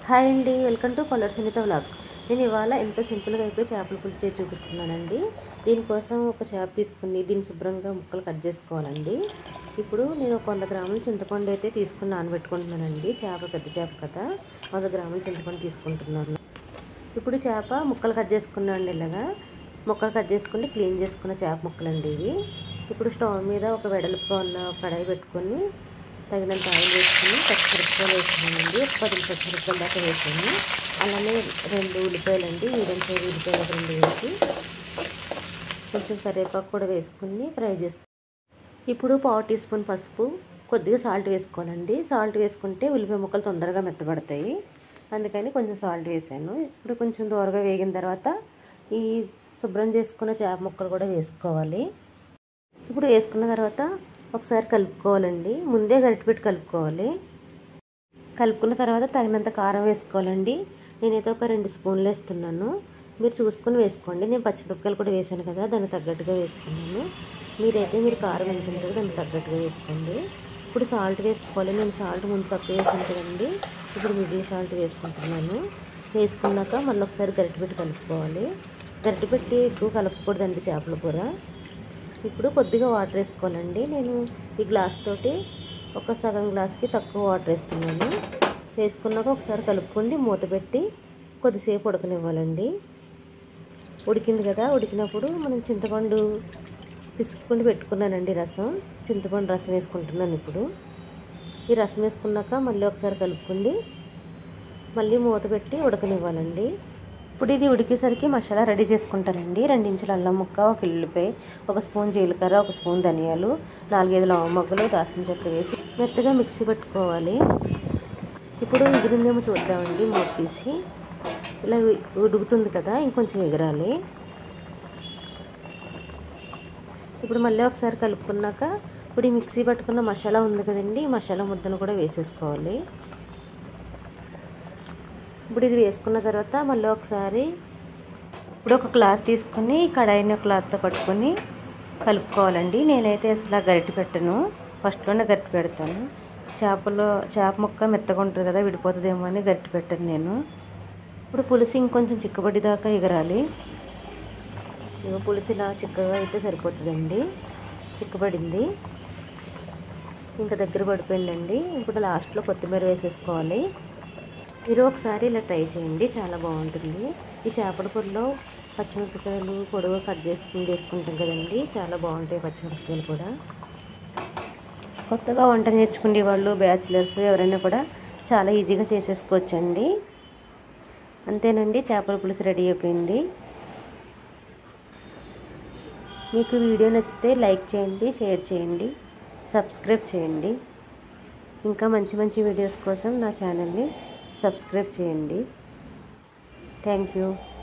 hi అండి welcome to Kollar Sunitha vlogs నేను ఇవాళ ఎంత సింపుల్గా అయిపోయి చేపల పులుసు చేసి చూపిస్తున్నానండి దీనికోసం ఒక చేప తీసుకుని దీన్ని శుభ్రంగా ముక్కలు కట్ చేసుకోవాలండి ఇప్పుడు నేను ఒక వంద గ్రాముల చింతపండు అయితే తీసుకుని నానబెట్టుకుంటున్నానండి చేప పెద్ద చేప కదా వంద గ్రాముల చింతపండు తీసుకుంటున్నాను ఇప్పుడు చేప ముక్కలు కట్ చేసుకున్నాను ఇలాగా ముక్కలు కట్ చేసుకుని క్లీన్ చేసుకున్న చేప ముక్కలండి ఇవి ఇప్పుడు స్టవ్ మీద ఒక వెడల్పుగా ఉన్న కడాయి పెట్టుకొని తగినంత ఆయిల్ వేసుకొని పచ్చిమిరపకాయలు వేసుకున్నానండి ఒక పది పచ్చిమిరపకాయలు దాకా వేసాను అలానే రెండు ఉల్లిపాయలు అండి మీడియం సైజ్ ఉల్లిపాయలు ఒక రెండు వేసి కొంచెం కరివేపాకు కూడా వేసుకుని ఫ్రై చేసుకుని ఇప్పుడు పావు టీ స్పూన్ పసుపు కొద్దిగా సాల్ట్ వేసుకోవాలండి సాల్ట్ వేసుకుంటే ఉల్లిపాయ ముక్కలు తొందరగా మెత్తబడతాయి అందుకని కొంచెం సాల్ట్ వేసాను ఇప్పుడు కొంచెం దూరగా వేగిన తర్వాత ఈ శుభ్రం చేసుకున్న చేప ముక్కలు కూడా వేసుకోవాలి ఇప్పుడు వేసుకున్న తర్వాత ఒకసారి కలుపుకోవాలండి ముందే గరిటె పెట్టి కలుపుకోవాలి కలుపుకున్న తర్వాత తగినంత కారం వేసుకోవాలండి నేనైతే ఒక రెండు స్పూన్లు వేస్తున్నాను మీరు చూసుకుని వేసుకోండి నేను పచ్చిమిరపకాయలు కూడా వేసాను కదా దానికి తగ్గట్టుగా వేసుకున్నాను మీరైతే మీరు కారం ఎంత ఉంటుందో దానికి తగ్గట్టుగా వేసుకోండి ఇప్పుడు సాల్ట్ వేసుకోవాలి నేను సాల్ట్ ముందు తక్కువ వేసాను కదండి ఇప్పుడు మిగిలిన సాల్ట్ వేసుకుంటున్నాను వేసుకున్నాక మళ్ళీ ఒకసారి గరిటె పెట్టి కలుపుకోవాలి గరిటె పెట్టి ఎక్కువ కలపకూడదండి చేపల కూర ఇప్పుడు కొద్దిగా వాటర్ వేసుకోవాలండి నేను ఈ గ్లాస్ తోటి ఒక సగం గ్లాస్కి తక్కువ వాటర్ వేస్తున్నాను వేసుకున్నాక ఒకసారి కలుపుకోండి మూత పెట్టి కొద్దిసేపు ఉడకనివ్వాలండి ఉడికింది కదా ఉడికినప్పుడు మనం చింతపండు పిసుకుని పెట్టుకున్నానండి రసం చింతపండు రసం వేసుకుంటున్నాను ఇప్పుడు ఈ రసం వేసుకున్నాక మళ్ళీ ఒకసారి కలుపుకోండి మళ్ళీ మూత పెట్టి ఉడకనివ్వాలండి ఇప్పుడు ఇది ఉడికేసరికి మసాలా రెడీ చేసుకుంటానండి రెండించుల అల్లం ముక్క ఒక ఉల్లిపాయ ఒక స్పూన్ జీలకర్ర ఒక స్పూన్ ధనియాలు నాలుగైదు లవ మొగ్గలు దాల్చిన చెక్క వేసి మెత్తగా మిక్సీ పెట్టుకోవాలి ఇప్పుడు ఎగిరిందేమో చూద్దామండి మూత తీసి ఇలా ఉడుకుతుంది కదా ఇంకొంచెం ఎగరాలి ఇప్పుడు మళ్ళీ ఒకసారి కలుపుకున్నాక ఇప్పుడు ఈ మిక్సీ పట్టుకున్న మసాలా ఉంది కదండి ఈ మసాలా ముద్దను కూడా వేసేసుకోవాలి ఇప్పుడు ఇది వేసుకున్న తర్వాత మళ్ళీ ఒకసారి ఇప్పుడు ఒక క్లాత్ తీసుకొని కడాయిని క్లాత్తో కట్టుకొని కలుపుకోవాలండి నేనైతే అసలు గరిటె పెట్టను ఫస్ట్లోనే గరిటె పెడతాను చేపలో చేప ముక్క మెత్తగా ఉంటుంది కదా విడిపోతుందేమో అని గరిటె పెట్టను నేను ఇప్పుడు పులుసు ఇంకొంచెం చిక్కబడి దాకా ఎగరాలి ఇక పులుసు ఇలా చిక్కగా అయితే సరిపోతుందండి చిక్కబడింది ఇంకా దగ్గర పడిపోయిందండి ఇప్పుడు లాస్ట్లో కొత్తిమీర వేసేసుకోవాలి మీరు ఒకసారి ఇలా ట్రై చేయండి చాలా బాగుంటుంది ఈ చేపల కూరలో పచ్చిమిరపకాయలు పొడవు కట్ చేసుకుని వేసుకుంటాం కదండి చాలా బాగుంటాయి పచ్చిమిరపకాయలు కూడా కొత్తగా వంట నేర్చుకునే వాళ్ళు బ్యాచిలర్స్ ఎవరైనా కూడా చాలా ఈజీగా చేసేసుకోవచ్చండి అంతేనండి చేపల పులుసు రెడీ అయిపోయింది మీకు వీడియో నచ్చితే లైక్ చేయండి షేర్ చేయండి సబ్స్క్రైబ్ చేయండి ఇంకా మంచి మంచి వీడియోస్ కోసం నా ఛానల్ని సబ్స్క్రైబ్ చేయండి థ్యాంక్ యూ